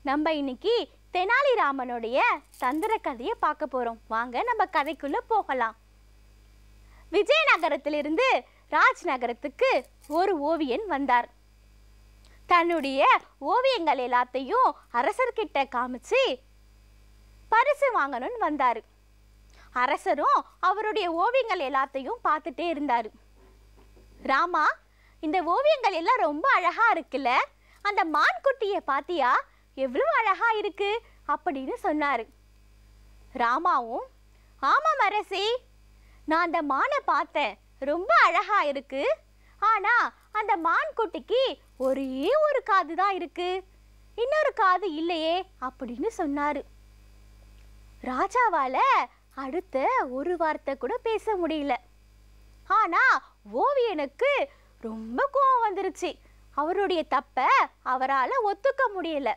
நம்ம இன்னைக்கு தெனாலிராமனுடைய தந்திர கதையை பார்க்க போறோம் வாங்க நம்ம கதைக்குள்ள போகலாம் விஜயநகரத்திலிருந்து ராஜ் நகரத்துக்கு ஒரு ஓவியன் வந்தார் தன்னுடைய ஓவியங்கள் எல்லாத்தையும் அரசர்கிட்ட காமிச்சு பரிசு வாங்கணும்னு வந்தார் அரசரும் அவருடைய ஓவியங்கள் எல்லாத்தையும் பார்த்துட்டே இருந்தார் ராமா இந்த ஓவியங்கள் எல்லாம் ரொம்ப அழகா இருக்குல்ல அந்த மான் குட்டியை பாத்தியா எவ்வளோ அழகா இருக்கு அப்படின்னு சொன்னாரு ராமாவும் ஆமாம் அரசி நான் அந்த மானை பார்த்தேன் ரொம்ப அழகா இருக்கு ஆனா அந்த மான் குட்டிக்கு ஒரே ஒரு காது தான் இருக்கு இன்னொரு காது இல்லையே அப்படின்னு சொன்னாரு ராஜாவால அடுத்த ஒரு வார்த்தை கூட பேச முடியல ஆனா ஓவியனுக்கு ரொம்ப கோவம் வந்துருச்சு அவருடைய தப்ப அவரால் ஒத்துக்க முடியல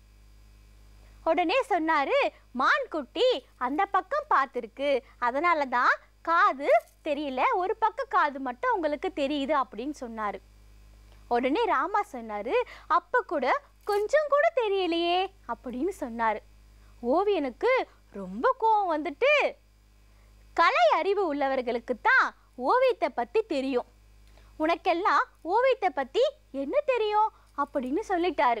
உடனே சொன்னாரு மான் குட்டி அந்த பக்கம் பார்த்துருக்கு அதனால தான் காது தெரியல ஒரு பக்கம் காது மட்டும் உங்களுக்கு தெரியுது அப்படின்னு சொன்னாரு உடனே ராமா சொன்னாரு அப்ப கூட கொஞ்சம் கூட தெரியலையே அப்படின்னு சொன்னாரு ஓவியனுக்கு ரொம்ப கோவம் வந்துட்டு கலை அறிவு உள்ளவர்களுக்கு தான் ஓவியத்தை பத்தி தெரியும் உனக்கெல்லாம் ஓவியத்தை பத்தி என்ன தெரியும் அப்படின்னு சொல்லிட்டாரு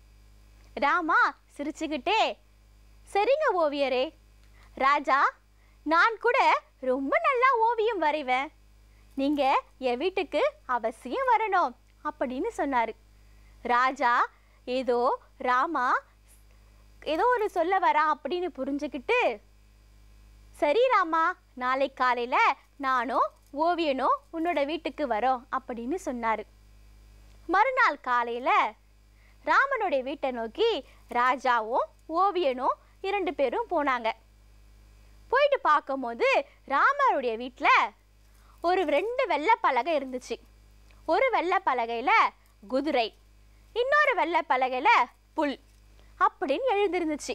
ராமா சிரிச்சுக்கிட்டே சரிங்க ஓவியரே ராஜா நான் கூட ரொம்ப நல்லா ஓவியம் வரைவேன் நீங்க என் வீட்டுக்கு அவசியம் வரணும் அப்படின்னு சொன்னாரு ராஜா ஏதோ ராமா ஏதோ ஒரு சொல்ல வரான் அப்படின்னு புரிஞ்சுக்கிட்டு சரி ராமா நாளை காலையில நானும் ஓவியனும் உன்னோட வீட்டுக்கு வரோம் அப்படின்னு சொன்னாரு மறுநாள் காலையில ராமனுடைய வீட்டை நோக்கி ராஜாவும் ஓவியனும் இரண்டு பேரும் போனாங்க போயிட்டு பார்க்கும்போது ராமருடைய வீட்டில் ஒரு ரெண்டு வெள்ளை பலகை இருந்துச்சு ஒரு வெள்ளை பலகையில் குதிரை இன்னொரு வெள்ளை பலகையில் புல் அப்படின்னு எழுந்திருந்துச்சு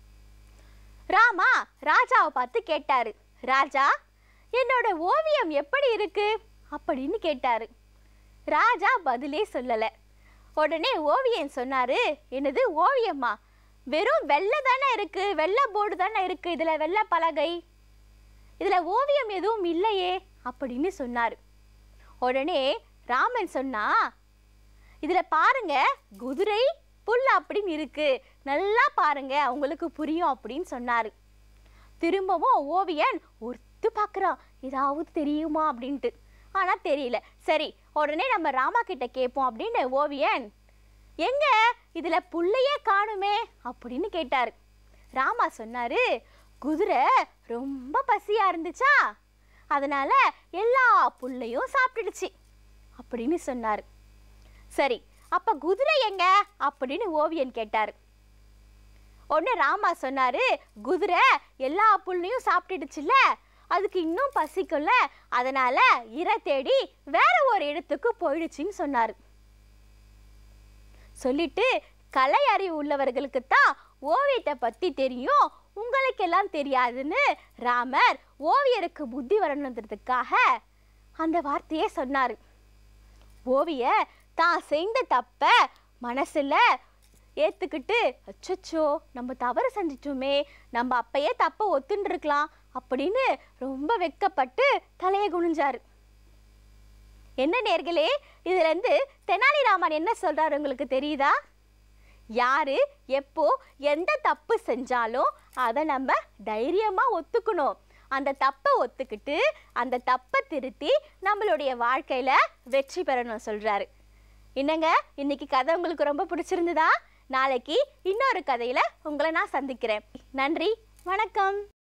ராமா ராஜாவை பார்த்து கேட்டாரு ராஜா என்னோட ஓவியம் எப்படி இருக்கு அப்படின்னு கேட்டாரு ராஜா பதிலே சொல்லலை உடனே ஓவியன் சொன்னாரு என்னது ஓவியமா வெறும் வெள்ளை தானே இருக்கு வெள்ளை போர்டு தானே இருக்கு இதுல வெள்ளை பலகை இதுல ஓவியம் எதுவும் இல்லையே அப்படின்னு சொன்னாரு உடனே ராமன் சொன்னா இதுல பாருங்க குதிரை புல் அப்படின்னு இருக்கு நல்லா பாருங்க உங்களுக்கு புரியும் அப்படின்னு சொன்னாரு திரும்பவும் ஓவியன் ஒருத்து பார்க்குறான் ஏதாவது தெரியுமா அப்படின்ட்டு ஆனால் தெரியல சரி உடனே நம்ம ராமா கிட்ட கேட்போம் அப்படின்னு ஓவியன் எங்க இதுல புள்ளையே காணுமே அப்படின்னு கேட்டாரு ராமா சொன்னாரு குதிரை ரொம்ப பசியா இருந்துச்சா அதனால எல்லா புல்லையும் சாப்பிட்டுடுச்சு அப்படின்னு சொன்னாரு சரி அப்ப குதிரை எங்க அப்படின்னு ஓவியன் கேட்டாரு உடனே ராமா சொன்னாரு குதிரை எல்லா புல்லையும் சாப்பிட்டுடுச்சுல்ல அதுக்கு இன்னும் பசிக்கும்ல அதனால இரை தேடி வேற ஒரு இடத்துக்கு போயிடுச்சுன்னு சொன்னாரு சொல்லிட்டு கலை அறிவு உள்ளவர்களுக்கு தான் ஓவியத்தை பத்தி தெரியும் உங்களுக்கெல்லாம் தெரியாதுன்னு ராமர் ஓவியருக்கு புத்தி வரணுன்றதுக்காக அந்த வார்த்தையே சொன்னார் ஓவிய தான் செய்த தப்ப மனசுல ஏத்துக்கிட்டு அச்சச்சோ நம்ம தவறு செஞ்சிட்டோமே நம்ம அப்பயே தப்ப ஒத்துன்னு இருக்கலாம் அப்படின்னு ரொம்ப வெக்கப்பட்டு தலையை குனிஞ்சாரு என்ன நேர்களே இதுல இருந்து தெனாலிராமன் என்ன சொல்றாரு உங்களுக்கு தெரியுதா யாரு எப்போ எந்த தப்பு செஞ்சாலும் அதை நம்ம தைரியமா ஒத்துக்கணும் அந்த தப்பை ஒத்துக்கிட்டு அந்த தப்பை திருத்தி நம்மளுடைய வாழ்க்கையில வெற்றி பெறணும் சொல்றாரு என்னங்க இன்னைக்கு கதை உங்களுக்கு ரொம்ப பிடிச்சிருந்ததா நாளைக்கு இன்னொரு கதையில உங்களை நான் சந்திக்கிறேன் நன்றி வணக்கம்